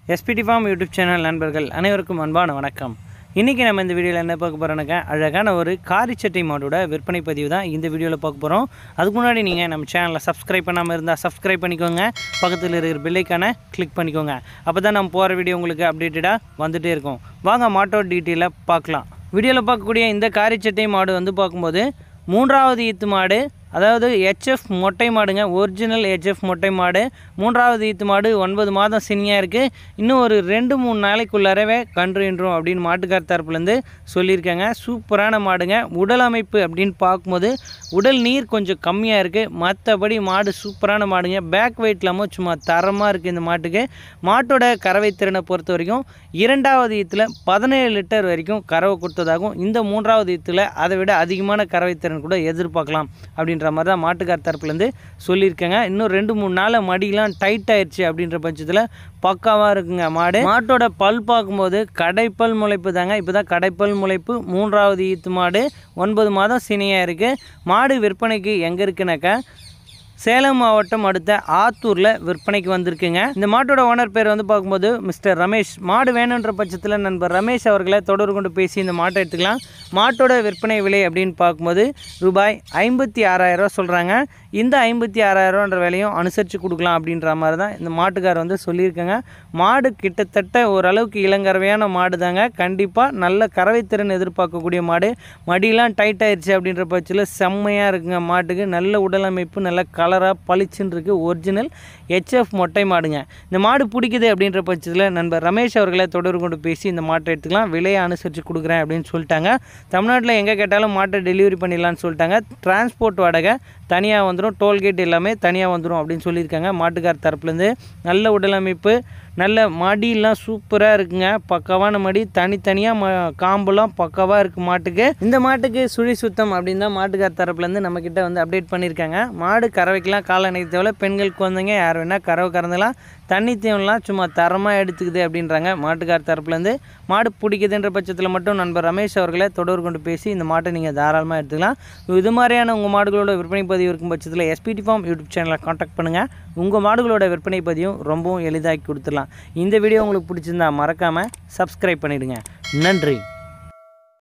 SPD farm YouTube channel நண்பர்கள் அனைவருக்கும் அன்பான வணக்கம் இன்றைக்கி நம்ம இந்த வீடியோவில் என்ன பார்க்க போகிறோன்னாக்க அழகான ஒரு காரிச்சட்டை மாடோட விற்பனை பதிவு தான் இந்த வீடியோவில் பார்க்க போகிறோம் அதுக்கு முன்னாடி நீங்கள் நம்ம சேனலை சப்ஸ்கிரைப் பண்ணாமல் இருந்தால் சப்ஸ்கிரைப் பண்ணிக்கோங்க பக்கத்தில் இருக்கிற பெல்லைக்கான கிளிக் பண்ணிக்கோங்க அப்போ தான் நம்ம போகிற வீடியோ உங்களுக்கு அப்டேட்டடாக வந்துகிட்டே இருக்கும் வாங்க மாட்டோ டீட்டெயிலாக பார்க்கலாம் வீடியோவில் பார்க்கக்கூடிய இந்த காரிச்சட்டை மாடு வந்து பார்க்கும்போது மூன்றாவது ஈத்து மாடு அதாவது ஹெச்எஃப் மொட்டை மாடுங்க ஒரிஜினல் ஹெச்எஃப் மொட்டை மாடு மூன்றாவது ஈத்து மாடு ஒன்பது மாதம் சினியாக இருக்குது இன்னும் ஒரு ரெண்டு மூணு நாளைக்குள்ளாரவே கன்றுன்றோம் அப்படின்னு மாட்டுக்கார் தரப்புலேருந்து சொல்லியிருக்காங்க சூப்பரான மாடுங்க உடல் அமைப்பு அப்படின்னு பார்க்கும்போது உடல் நீர் கொஞ்சம் கம்மியாக இருக்குது மற்றபடி மாடு சூப்பரான மாடுங்க பேக் வெயிட் இல்லாமல் சும்மா தரமாக இருக்குது இந்த மாட்டுக்கு மாட்டோட கறவை திறனை பொறுத்த வரைக்கும் இரண்டாவது ஈத்தில் பதினேழு லிட்டர் வரைக்கும் கறவை கொடுத்ததாகவும் இந்த மூன்றாவது ஈத்தில் அதை விட அதிகமான கறவை திறன் கூட எதிர்பார்க்கலாம் அப்படின்ற மாதிரி தான் மாட்டுக்கார் தரப்புலேருந்து சொல்லியிருக்காங்க இன்னும் ரெண்டு மூணு நாளில் மடியெலாம் டைட் ஆயிடுச்சு அப்படின்ற பட்சத்தில் பக்காவாக இருக்குங்க மாடு மாட்டோட பல் பார்க்கும்போது கடைப்பல் முளைப்பு தாங்க இப்போ தான் கடைப்பல் முளைப்பு மூன்றாவது ஈத்து மாடு ஒன்பது மாதம் சினியாக இருக்குது மாடு விற்பனைக்கு எங்கே இருக்குனாக்கா சேலம் மாவட்டம் அடுத்த ஆத்தூரில் விற்பனைக்கு வந்திருக்குங்க இந்த மாட்டோட ஓனர் பேர் வந்து பார்க்கும்போது மிஸ்டர் ரமேஷ் மாடு வேணுன்ற பட்சத்தில் நண்பர் ரமேஷ் அவர்களை தொடர்பு கொண்டு பேசி இந்த மாட்டை எடுத்துக்கலாம் மாட்டோட விற்பனை விலை அப்படின்னு பார்க்கும்போது ரூபாய் ஐம்பத்தி ஆறாயிரரூவா சொல்கிறாங்க இந்த ஐம்பத்தி ஆறாயிரரூவான்ற விலையும் அனுசரித்து கொடுக்கலாம் அப்படின்ற மாதிரி தான் இந்த மாட்டுக்கார் வந்து சொல்லியிருக்காங்க மாடு கிட்டத்தட்ட ஓரளவுக்கு இளங்கறவையான மாடு தாங்க கண்டிப்பாக நல்ல கறவைத்திறன் எதிர்பார்க்கக்கூடிய மாடு மடியெல்லாம் டைட் ஆயிடுச்சு அப்படின்ற பட்சத்தில் செம்மையாக இருக்குங்க மாட்டுக்கு நல்ல உடல் அமைப்பு நல்ல கலராக பளிச்சுன்னு இருக்குது ஒரிஜினல் ஹெச்எஃப் மொட்டை மாடுங்க இந்த மாடு பிடிக்குது அப்படின்ற பட்சத்தில் நண்பர் ரமேஷ் அவர்களை தொடர்பு கொண்டு பேசி இந்த மாட்டை எடுத்துக்கலாம் விலையை அனுசரித்து கொடுக்குறேன் அப்படின்னு சொல்லிட்டாங்க தமிழ்நாட்டில் எங்கே கேட்டாலும் மாட்டை டெலிவரி பண்ணிடலான்னு சொல்லிட்டாங்க டிரான்ஸ்போர்ட் வாடகை தனியாக வந்துடும் டோல்கேட் எல்லாமே தனியாக வந்துடும் அப்படின்னு சொல்லியிருக்காங்க மாட்டுக்கார் தரப்புலேருந்து நல்ல உடலமைப்பு நல்ல மடியெல்லாம் சூப்பராக இருக்குங்க பக்காவான மடி தனித்தனியாக ம காம்பெல்லாம் பக்காவாக இருக்குது மாட்டுக்கு இந்த மாட்டுக்கு சுழி சுத்தம் அப்படின்னு தான் மாட்டுக்கார் தரப்புலேருந்து நம்மக்கிட்ட வந்து அப்டேட் பண்ணியிருக்காங்க மாடு கறவைக்கெல்லாம் கால்நடை தேவை பெண்கள் குழந்தைங்க யார் வேணால் கறவை கறந்துலாம் தண்ணி தேவலாம் சும்மா தரமாக எடுத்துக்குது அப்படின்றாங்க மாட்டுக்கார் தரப்புலேருந்து மாடு பிடிக்குதுன்ற பட்சத்தில் மட்டும் நண்பர் ரமேஷ் அவர்களை தொடர்பு கொண்டு பேசி இந்த மாட்டை நீங்கள் தாராளமாக எடுத்துக்கலாம் இது மாதிரியான உங்கள் மாடுகளோட விற்பனை பதிவு இருக்கும் பட்சத்தில் எஸ்பிடி ஃபார்ம் யூடியூப் சேனலை காண்டாக்ட் பண்ணுங்கள் உங்கள் மாடுகளோட விற்பனை பதிவும் ரொம்பவும் எளிதாக்கி கொடுத்துடலாம் இந்த வீடியோ உங்களுக்கு பிடிச்சிருந்தா மறக்காமல் சப்ஸ்கிரைப் பண்ணிவிடுங்க நன்றி